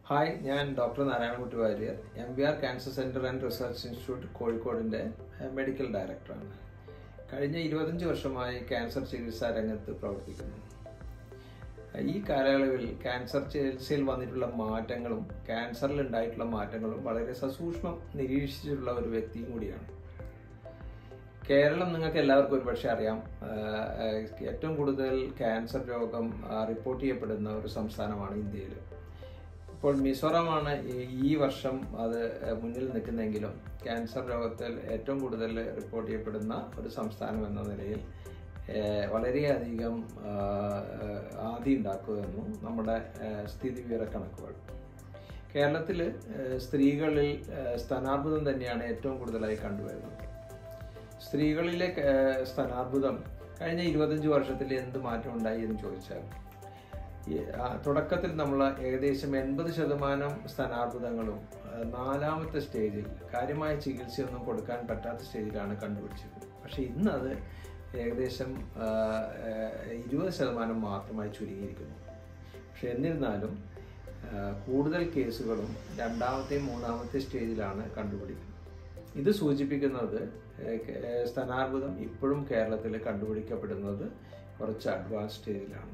hi ഞാൻ doctor Narayanakutty Warrier M V R cancer centre and research institute കോഴിക്കോടിൻ്റെ medical ഡയറക്ടറാണ് കഴിഞ്ഞ ഇരുപത്തഞ്ച് വർഷമായി ക്യാൻസർ ചികിത്സാ രംഗത്ത് പ്രവർത്തിക്കുന്നു ഈ കാലയളവിൽ ക്യാൻസർ ചികിത്സയിൽ വന്നിട്ടുള്ള മാറ്റങ്ങളും ക്യാൻസറിൽ ഉണ്ടായിട്ടുള്ള മാറ്റങ്ങളും വളരെ സസൂക്ഷ്മം നിരീക്ഷിച്ചിട്ടുള്ള ഒരു വ്യക്തിയും കൂടിയാണ് കേരളം നിങ്ങൾക്ക് എല്ലാവർക്കും ഒരുപക്ഷെ അറിയാം ആഹ് ഏറ്റവും കൂടുതൽ ക്യാൻസർ രോഗം ആഹ് റിപ്പോർട്ട് ചെയ്യപ്പെടുന്ന ഒരു സംസ്ഥാനമാണ് ഇന്ത്യയിൽ ഇപ്പോൾ മിസോറാമാണ് ഈ- ഈ വർഷം അത് മുന്നിൽ നിൽക്കുന്നെങ്കിലും ക്യാൻസർ രോഗത്തിൽ ഏറ്റവും കൂടുതൽ റിപ്പോർട്ട് ചെയ്യപ്പെടുന്ന ഒരു സംസ്ഥാനം എന്ന നിലയിൽ ഏഹ് വളരെയധികം ആഹ് ആദി ഉണ്ടാക്കുമെന്നു നമ്മുടെ ഏഹ് സ്ഥിതിവിവര കണക്കുകൾ കേരളത്തിൽ സ്ത്രീകളിൽ ഏഹ് സ്ഥാനാർബുദം തന്നെയാണ് ഏറ്റവും കൂടുതലായി കണ്ടുവരുന്നത് സ്ത്രീകളിലെ ഏഹ് സ്ഥാനാർബുദം കഴിഞ്ഞ ഇരുപത്തഞ്ച് വർഷത്തിൽ എന്ത് മാറ്റം ഉണ്ടായി എന്ന് ചോദിച്ചാൽ ഈ, ആ, തുടക്കത്തിൽ നമ്മൾ ഏകദേശം എൺപത് ശതമാനം സ്ഥാനാർബുദങ്ങളും ആ, നാലാമത്തെ സ്റ്റേജിൽ കാര്യമായ ചികിത്സയൊന്നും കൊടുക്കാൻ പറ്റാത്ത സ്റ്റേജിലാണ് കണ്ടുപിടിച്ചത് പക്ഷേ ഇന്ന് അത് ഏകദേശം ആ, ആ, ഇരുപത് ശതമാനം മാത്രമായി ചുരുങ്ങിയിരിക്കുന്നു പക്ഷെ എന്നിരുന്നാലും ആ, കൂടുതൽ കേസുകളും രണ്ടാമത്തെയും മൂന്നാമത്തെ സ്റ്റേജിലാണ് കണ്ടുപിടിക്കുന്നത് ഇത് സൂചിപ്പിക്കുന്നത് ഏഹ്, കേ- ഏഹ്, സ്ഥാനാർബുദം ഇപ്പോഴും കേരളത്തിൽ കണ്ടുപിടിക്കപ്പെടുന്നത് കുറച്ച് അഡ്വാൻസ് സ്റ്റേജിലാണ്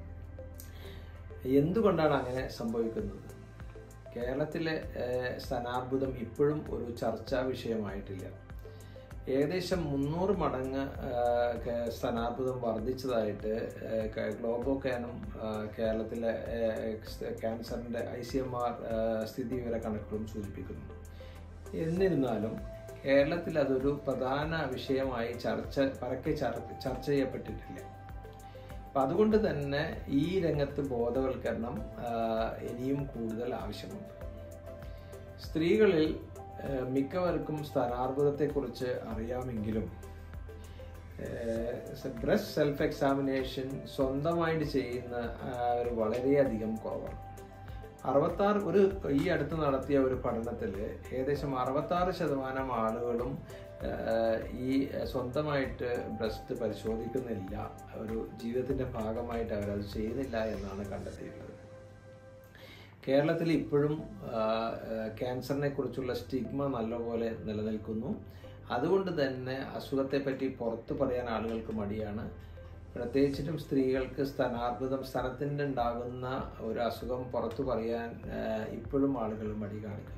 എന്തുകൊണ്ടാണ് അങ്ങനെ സംഭവിക്കുന്നത് കേരളത്തിലെ ഏഹ്, സ്ഥാനാർബുദം ഇപ്പോഴും ഒരു ചർച്ചാ വിഷയമായിട്ടില്ല ഏകദേശം മുന്നൂറ് മടങ്ങ് ഏഹ്, കേ- സ്ഥാനാർബുദം വർദ്ധിച്ചതായിട്ട് ഏഹ്, ക- ഗ്ലോബോക്കാനും ഏഹ്, കേരളത്തിലെ ഏഹ്, ക്യാൻസറിൻ്റെ ഐ സി എം ആർ സ്ഥിതിവിവര കണക്കുകളും സൂചിപ്പിക്കുന്നു എന്നിരുന്നാലും കേരളത്തിൽ അതൊരു പ്രധാന വിഷയമായി ചർച്ച പരക്കെ ചർ- ചർച്ച ചെയ്യപ്പെട്ടിട്ടില്ല അപ്പം അതുകൊണ്ട് തന്നെ ഈ രംഗത്ത് ബോധവൽക്കരണം ആ, ഇനിയും കൂടുതൽ ആവശ്യമുണ്ട് സ്ത്രീകളിൽ ആ, മിക്കവർക്കും സ്ഥാനാർബുദത്തെക്കുറിച്ച് അറിയാമെങ്കിലും ബ്രസ്റ്റ് സെൽഫ് എക്സാമിനേഷൻ സ്വന്തമായിട്ട് ചെയ്യുന്ന അവർ വളരെയധികം കുറവാണ് അറുപത്താറ് ഒരു ഈ അടുത്ത് നടത്തിയ ഒരു പഠനത്തിൽ ഏകദേശം അറുപത്താറ് ശതമാനം ആളുകളും ആഹ്, ഈ സ്വന്തമായിട്ട് ബ്രസ്റ്റ് പരിശോധിക്കുന്നില്ല ഒരു ജീവിതത്തിന്റെ ഭാഗമായിട്ട് അവരത് ചെയ്യുന്നില്ല എന്നാണ് കണ്ടെത്തിയിട്ടുള്ളത് കേരളത്തിൽ ഇപ്പോഴും ക്യാൻസറിനെ കുറിച്ചുള്ള സ്റ്റിഗ്മ നല്ലപോലെ നിലനിൽക്കുന്നു അതുകൊണ്ട് തന്നെ അസുഖത്തെ പറ്റി പുറത്തു പറയാൻ ആളുകൾക്ക് മടിയാണ് പ്രത്യേകിച്ചിട്ടും സ്ത്രീകൾക്ക് സ്ഥാനാർബുദം സ്ഥാനത്തിൻ്റെ ഉണ്ടാകുന്ന ഒരു അസുഖം പുറത്തു പറയാൻ ആ, ഇപ്പോഴും ആളുകൾ മടി കാണിക്കുന്നു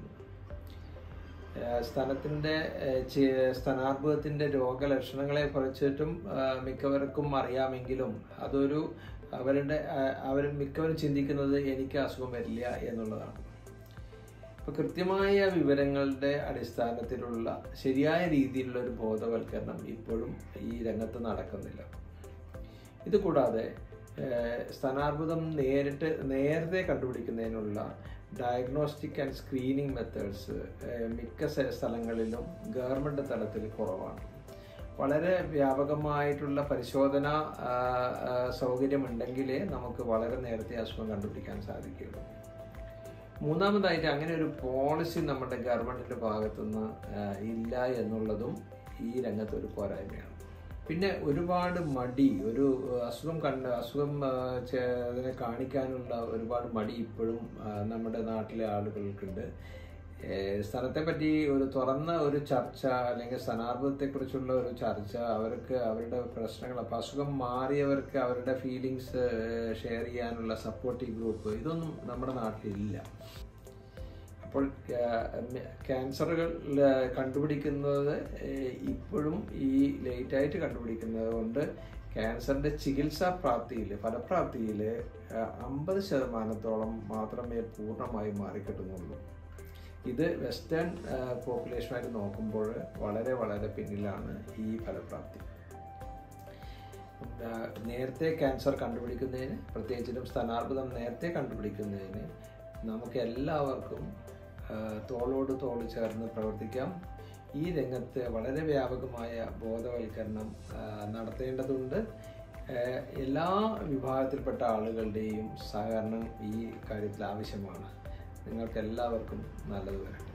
സ്ഥലത്തിൻ്റെ സ്ഥാനാർബുദത്തിൻ്റെ രോഗലക്ഷണങ്ങളെ കുറിച്ചിട്ടും ആ, മിക്കവർക്കും അറിയാമെങ്കിലും അതൊരു അവരുടെ അവർ മിക്കവരും ചിന്തിക്കുന്നത് എനിക്ക് അസുഖം വരില്ല എന്നുള്ളതാണ് അപ്പോൾ കൃത്യമായ വിവരങ്ങളുടെ അടിസ്ഥാനത്തിലുള്ള ശരിയായ രീതിയിലുള്ള ഒരു ബോധവൽക്കരണം ഇപ്പോഴും ഈ രംഗത്ത് നടക്കുന്നില്ല ഇത് കൂടാതെ ഏഹ്, സ്ഥാനാർബുദം നേരിട്ട് നേരത്തെ കണ്ടുപിടിക്കുന്നതിനുള്ള ഡയഗ്നോസ്റ്റിക് ആൻഡ് സ്ക്രീനിങ് മെത്തേഡ്സ് മിക്ക സ്ഥ- സ്ഥലങ്ങളിലും ഗവൺമെൻറ് തലത്തിൽ കുറവാണ് വളരെ വ്യാപകമായിട്ടുള്ള പരിശോധന ആ, ആ, സൗകര്യമുണ്ടെങ്കിലേ നമുക്ക് വളരെ നേരത്തെ അസുഖം കണ്ടുപിടിക്കാൻ സാധിക്കുകയുള്ളൂ മൂന്നാമതായിട്ട് അങ്ങനെ ഒരു പോളിസി നമ്മുടെ ഗവൺമെന്റിന്റെ ഭാഗത്തുനിന്ന് ആ, ഇല്ല എന്നുള്ളതും ഈ രംഗത്ത് ഒരു പോരായ്മയാണ് പിന്നെ ഒരുപാട് മടി ഒരു ആ, അസുഖം കണ്ട് അസുഖം ആ, ചെ- അതിനെ കാണിക്കാനുള്ള ഒരുപാട് മടി ഇപ്പോഴും ആ, നമ്മുടെ നാട്ടിലെ ആളുകൾക്കുണ്ട് ഏഹ് സ്ഥലത്തെ പറ്റി ഒരു തുറന്ന ഒരു ചർച്ച അല്ലെങ്കിൽ സ്ഥാനാർബുദത്തെ കുറിച്ചുള്ള ഒരു ചർച്ച അവർക്ക് അവരുടെ പ്രശ്നങ്ങൾ അപ്പം അസുഖം മാറിയവർക്ക് അവരുടെ ഫീലിങ്സ് ഷെയർ ചെയ്യാനുള്ള സപ്പോർട്ടീവ് ഗ്രൂപ്പ് ഇതൊന്നും നമ്മുടെ നാട്ടിലില്ല അപ്പോൾ ക്യാൻസറുകൾ കണ്ടുപിടിക്കുന്നത് ഏഹ് ഇപ്പോഴും ഈ ലേറ്റായിട്ട് കണ്ടുപിടിക്കുന്നത് കൊണ്ട് ക്യാൻസറിന്റെ ചികിത്സാ പ്രാപ്തിയിൽ ഫലപ്രാപ്തിയിൽ അമ്പത് ശതമാനത്തോളം മാത്രമേ പൂർണ്ണമായി മാറിക്കിട്ടുന്നുള്ളൂ ഇത് വെസ്റ്റേൺ പോപ്പുലേഷനായിട്ട് നോക്കുമ്പോൾ വളരെ വളരെ പിന്നിലാണ് ഈ ഫലപ്രാപ്തി ആ, നേരത്തെ ക്യാൻസർ കണ്ടുപിടിക്കുന്നതിന് പ്രത്യേകിച്ചിട്ടും സ്ഥാനാർബുദം നേരത്തെ കണ്ടുപിടിക്കുന്നതിന് നമുക്ക് എല്ലാവർക്കും ആ, തോളോട് തോൾ ചേർന്ന് പ്രവർത്തിക്കാം ഈ രംഗത്ത് വളരെ വ്യാപകമായ ബോധവൽക്കരണം ആ, നടത്തേണ്ടതുണ്ട് ആ, എല്ലാ വിഭാഗത്തിൽപ്പെട്ട ആളുകളുടെയും സഹകരണം ഈ കാര്യത്തിൽ ആവശ്യമാണ് നിങ്ങൾക്ക് എല്ലാവർക്കും നല്ലത് വരട്ടെ